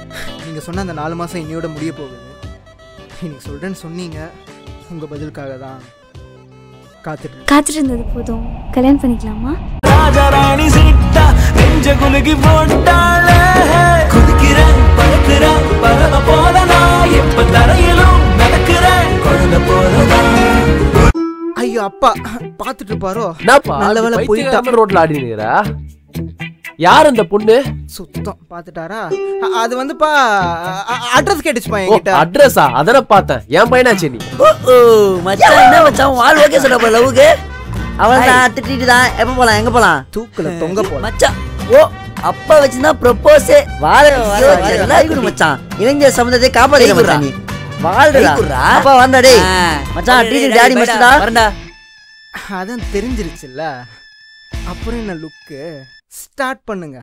நீங்க சொன்ன அந்த நாலு மாசம் இன்னையோட முடிய போகுது இன்னைக்கு சொல்றேன்னு சொன்னீங்க உங்க பதிலுக்காக தான் காத்துட்டு இருக்கேன். காத்துட்டு இருந்தது போதும் கல்யாணம் பண்ணிக்கலாமா ராஜாராணி சீட்டா நெஞ்ச குலுகி போட்டாள குதிக்கிறேன் பறக்கிறேன் பறவை போல நான் எப்ப தரையிலும் நடக்கிறேன் குழந்தை போலதான் ஐயோ அப்பா பார்த்துட்டு இருப்பாரோ என்னப்பா நல்ல வேளை போயிட்டா போயிட்டா ரோட்ல ஆடி நிக்கிறா யார் அந்த பொண்ணு சுத்தம் பார்த்துட்டாரா அ- அது வந்துப்பா அட்ரஸ் கேட்டுச்சுப்பா என்கிட்ட அட்ரஸா அதன பார்த்தேன் என் பையனாச்சே நீ ஓ ஓ மச்சான் என்ன மச்சான் ஆள் ஓகே சொல்ற போல லவ்வுக்கு அவன் தான் திட்டிட்டு தான் எப்ப போலாம் எங்க போலாம் தூக்குல தொங்க போல மச்சான் ஓ அப்பா வச்சுதான் ப்ரொபோஸ் வாழ நல்லா இருக்கணும் மச்சான் இளைஞர் சமுதாயத்தை காப்பாத்தி மச்சான் நீ வாழ்றா அப்பா வந்தா டேய் மச்சான் ட்ரீட் டாடி மச்சான் வரண்டா அதான் தெரிஞ்சிருச்சுல்ல அப்புறம் என்ன லுக்கு ஸ்டார்ட் பண்ணுங்க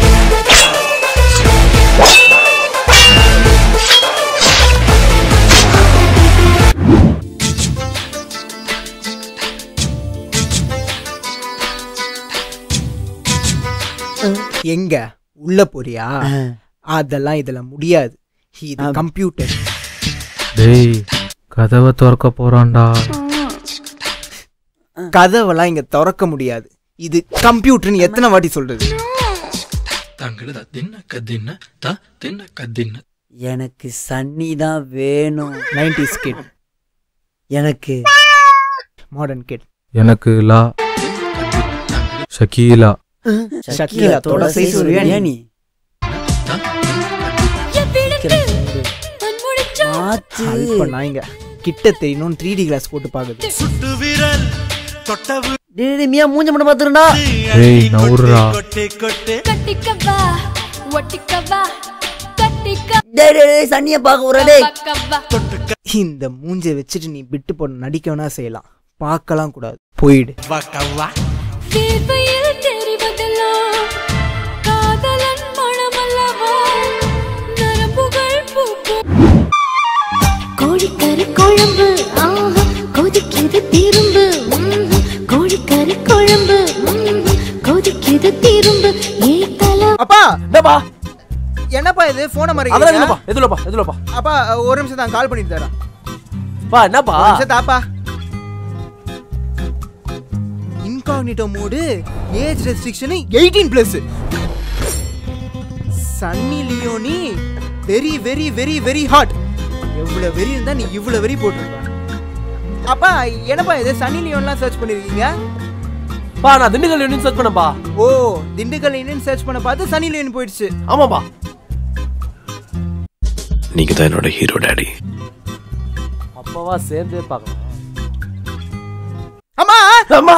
எங்க உள்ள போறியா அதெல்லாம் இதுல முடியாது இது கம்ப்யூட்டர் டேய் கதவை திறக்க போறான்டா கதவெல்லாம் இங்க திறக்க முடியாது இது கம்ப்யூட்டர்னு எத்தனை வாட்டி சொல்றது தங்களத தின்ன கதின்ன த தின்ன கதின்ன எனக்கு சன்னி தான் வேணும் 90s கிட் எனக்கு மாடர்ன் கிட் எனக்கு லா ஷக்கீலா ஷக்கீலா தொட சைஸ் ஒரு ஏன் நீ ஆத்து இப்ப நாய்ங்க கிட்ட தெரியணும் த்ரீ டி கிளாஸ் போட்டு பாக்குது சுட்டு விரல் தொட்டவு டேய் டேய், மியா மூஞ்ச மட்டும் பாத்துருடா டேய் நவுறுடா கொட்டே கொட்டே கட்டிக்கவா ஒட்டிக்கவா கட்டிக்க டேய் டேய் டேய் சன்னிய பாக்க ஒரு டேய் பக்கவா இந்த மூஞ்சை வச்சுட்டு நீ விட்டு போட நடிக்க வேணா செய்யலாம் பார்க்கலாம் கூடாது போயிடு வக்கவா வேர்வையில் தெரிவதெல்லாம் காதலன் மனமல்லவா நரம்புகள் பூக்கும் கோழிக்கறி குழம்பு ஆஹா கொதிக்குது திரும்பு ம்ஹும். கோழிக்கறி குழம்பு ம்ஹும். கொதிக்குது திரும்பு ஏ தல அப்பா என்னப்பா என்னப்பா இது போன மாதிரி அதெல்லாம் இல்லப்பா எதுலப்பா எதுலப்பா அப்பா ஒரு நிமிஷம் தான் கால் பண்ணிட்டு தரேன் பா என்னப்பா ஒரு நிமிஷம் தாப்பா incognito mode age restriction eighteen plus Sunny Leone very very very very hot எவ்வளவு வெறி இருந்தா நீ இவ்வளவு வெறி போட்டிருப்ப அப்பா என்னப்பா இது சன்னி லியோன்லாம் சர்ச் பண்ணிருக்கீங்க பா நான் திண்டுக்கல் யூனியன் சர்ச் பண்ணப்பா ஓ திண்டுக்கல் இந்தியன் சர்ச் பண்ண பார்த்து சன்னி லியோன் போயிடுச்சு ஆமாப்பா நீங்க தான் என்னோட ஹீரோ டாடி அப்பவா சேர்ந்தே பார்க்கலாம் அம்மா அம்மா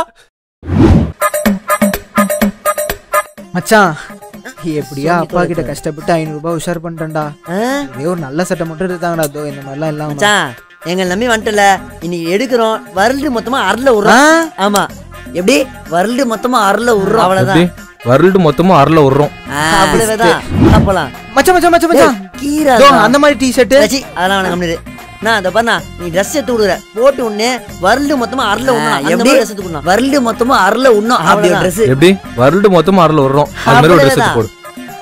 மச்சான் எப்படியா அப்பா கிட்ட கஷ்டப்பட்டு ஐநூறு ரூபாய் உஷார் பண்ணிட்டேன்டா ஆ? ஒரே ஒரு நல்ல சட்டை மட்டும் எடுத்தாங்கடா அதோ இந்த மாதிரிலாம் இல்லாம மச்சான் எங்க நம்பி வந்துட்டல இன்னைக்கு எடுக்கிறோம் வருல்டு மொத்தமா அருள ஆ? விடுறோம் ஆமா எப்படி வருல்டு மொத்தமா அருள விடுறோம் அவ்வளவுதான் எப்படி வருல்டு மொத்தமா அறல விடுறோம் ஆ, அவ்வளவுதான் அப்பலாம் மச்சான் மச்சான் மச்சான் மச்சான் கீரா இதோ அந்த மாதிரி டி-ஷர்ட் ரச்சி, அதெல்லாம் வேணாம் கம்மிடு நான் அதை பண்ணா நீ ட்ரெஸ் எடுத்து விடுற போட்டு உடனே வருல்டு மொத்தமா அருள உண்ணும் எப்படி ட்ரெஸ் எடுத்து விடணும் வருல்டு மொத்தமா அருள உண்ணும் அப்படி ட்ரெஸ் எப்படி வருல்டு மொத்தமா அறல விடுறோம் அது மாதிரி ஒரு ட்ரெஸ் எடுத்து போடு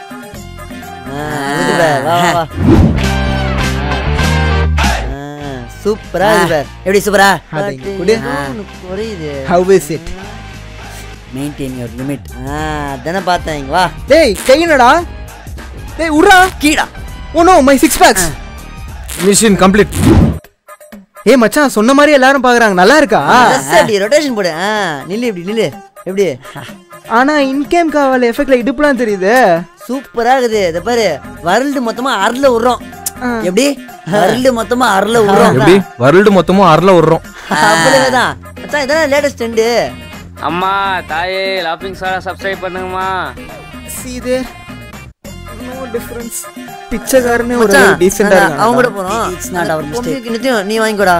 சூப்பரா இருக்கு எப்படி சூப்பரா அதை இங்க கொடு. புரியுது how is it maintain your limit அதானே பார்த்தேன் இங்க வா டேய் கையினடா டேய் உட்றா கீழா oh no my six packs machine complete ஏய் மச்சான் சொன்ன மாதிரி எல்லாரும் பாக்குறாங்க நல்லா இருக்கா ட்ரெஸ் அப்படி ரொட்டேஷன் போடு ஆ, நில்லு இப்படி நில்லு எப்படி ஆனா இன்கேம் காவல் எஃபெக்ட்ல இடுப்புலாம் தெரியுது சூப்பரா இருக்குது இத பாரு வருல்டு மொத்தமா அருள விடுறோம் எப்படி வருல்டு மொத்தமா அருள விடுறோம் எப்படி வருல்டு மொத்தமா அறல விடுறோம் அவ்வளவுதான் அதான் இதான் லேட்டஸ்ட் ட்ரெண்ட் அம்மா தாயே லாப்பிங் சாரா சப்ஸ்கிரைப் பண்ணுங்கம்மா see there நோ டிஃபரன்ஸ் பிச்சைக்காரனே ஒரு மச்சான், டீசெண்டா நான் அவங்க கூட போறோம் இட்ஸ் நாட் அவர் மிஸ்டேக் நீ வாங்கிக்கோடா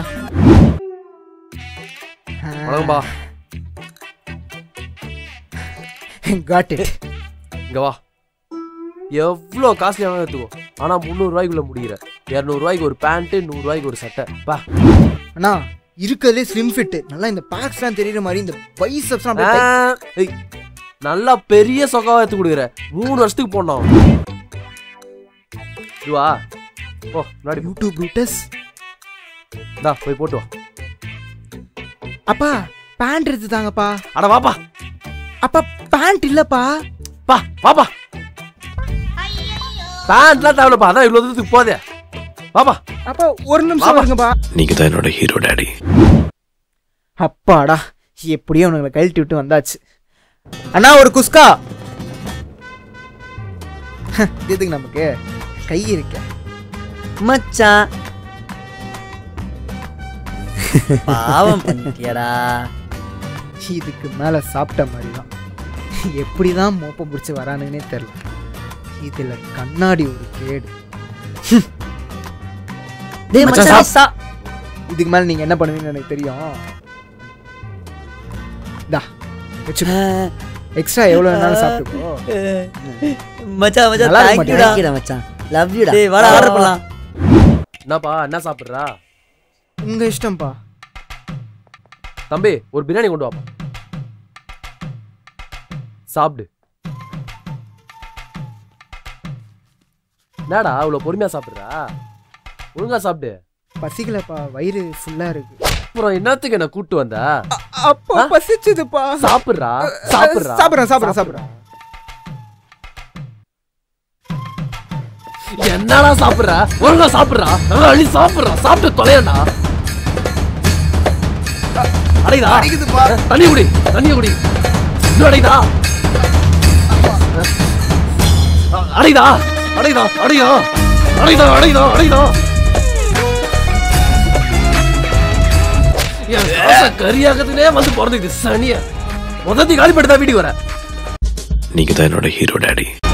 வணக்கம்பா காட் இட் இங்க வா எவ்வளோ காஸ்ட்லியான எடுத்துக்கோ ஆனா முந்நூறு ரூபாய்க்குள்ள முடிகிற இரநூறு ரூபாய்க்கு ஒரு பேண்ட் நூறு ரூபாய்க்கு ஒரு சட்டை பா அண்ணா இருக்கிறதுலே ஸ்லிம் ஃபிட் நல்லா இந்த பேக்ஸ்லாம் தெரியுற மாதிரி இந்த பைசப்ஸ்லாம் ஆ, அப்படியே ஏய், நல்லா பெரிய சொக்காவா எடுத்து கொடுக்குற மூணு வருஷத்துக்கு போனோம் சிவா ஓ முன்னாடி போ. யூடியூப் ப்ரூட்டஸ் இந்தா போய் போட்டு வா அப்பா பேண்ட் எடுத்து தாங்கப்பா அட வாப்பா அப்பா பேண்ட் இல்லப்பா பா வாப்பா பேண்ட்லாம் தேவையில்லப்பா அதான் இவ்வளோ தூரத்துக்கு போதே வாப்பா அப்பா ஒரு நிமிஷம் வாப்பா. வருங்கப்பா நீங்க தான் என்னோட ஹீரோ டாடி அப்பாடா எப்படியோ உங்களை கழட்டி விட்டு வந்தாச்சு அண்ணா ஒரு குஸ்கா எதுக்கு நமக்கு கை இருக்க மச்சான் பாவம் பண்ணிட்டியடா இதுக்கு மேல சாப்பிட்ட மாதிரி தான் எப்படி தான் மோப்பம் பிடிச்சி வரானுன்னே தெரியல இதுல கண்ணாடி ஒரு கேடு டேய் மச்சான், மச்சான் சா இதுக்கு மேல நீங்க என்ன பண்ணுவீங்கன்னு எனக்கு தெரியும் தா வச்சு எக்ஸ்ட்ரா எவ்வளவு வேணாலும் சாப்பிட்டுக்கோ மச்சான் மச்சான் நல்லா இருக்க தேங்க் யூடா மாட்டியா? மச்சான் லவ் யூடா டேய் வாடா ஆர்டர் பண்ணலாம் என்னப்பா என்ன சாப்பிட்றா உங்க இஷ்டம்ப்பா தம்பி ஒரு பிரியாணி கொண்டு வாப்பா சாப்பிடு என்னடா இவ்வளோ பொறுமையா சாப்பிட்றா ஒழுங்கா சாப்பிடு பசிக்கலப்பா வயிறு ஃபுல்லா இருக்கு அப்புறம் என்னத்துக்கு என்ன கூட்டு வந்த அப்போ பசிச்சதுப்பா சாப்பிட்றா சாப்பிட்றா சாப்பிடுறேன் சாப்பிடுறேன் சாப்பிடுறேன் என்னடா சாப்பிட்ற ஒழுங்கா சாப்பிட்றா நல்லா அள்ளி சாப்பிட்றா சாப்பிட்டு தொலையண்டா அடைதா அடிக்குதுப்பா. தண்ணி குடி தண்ணி குடி இன்னும் அடைதா அடைதா அடைதா அடைதா அடைதா அடைதா அடைதா என் காசை கரியாகத்துனே வந்து பிறந்துக்குது சனிய முதத்தி காலி தான் வீட்டுக்கு வர நீங்க தான் என்னோட ஹீரோ டாடி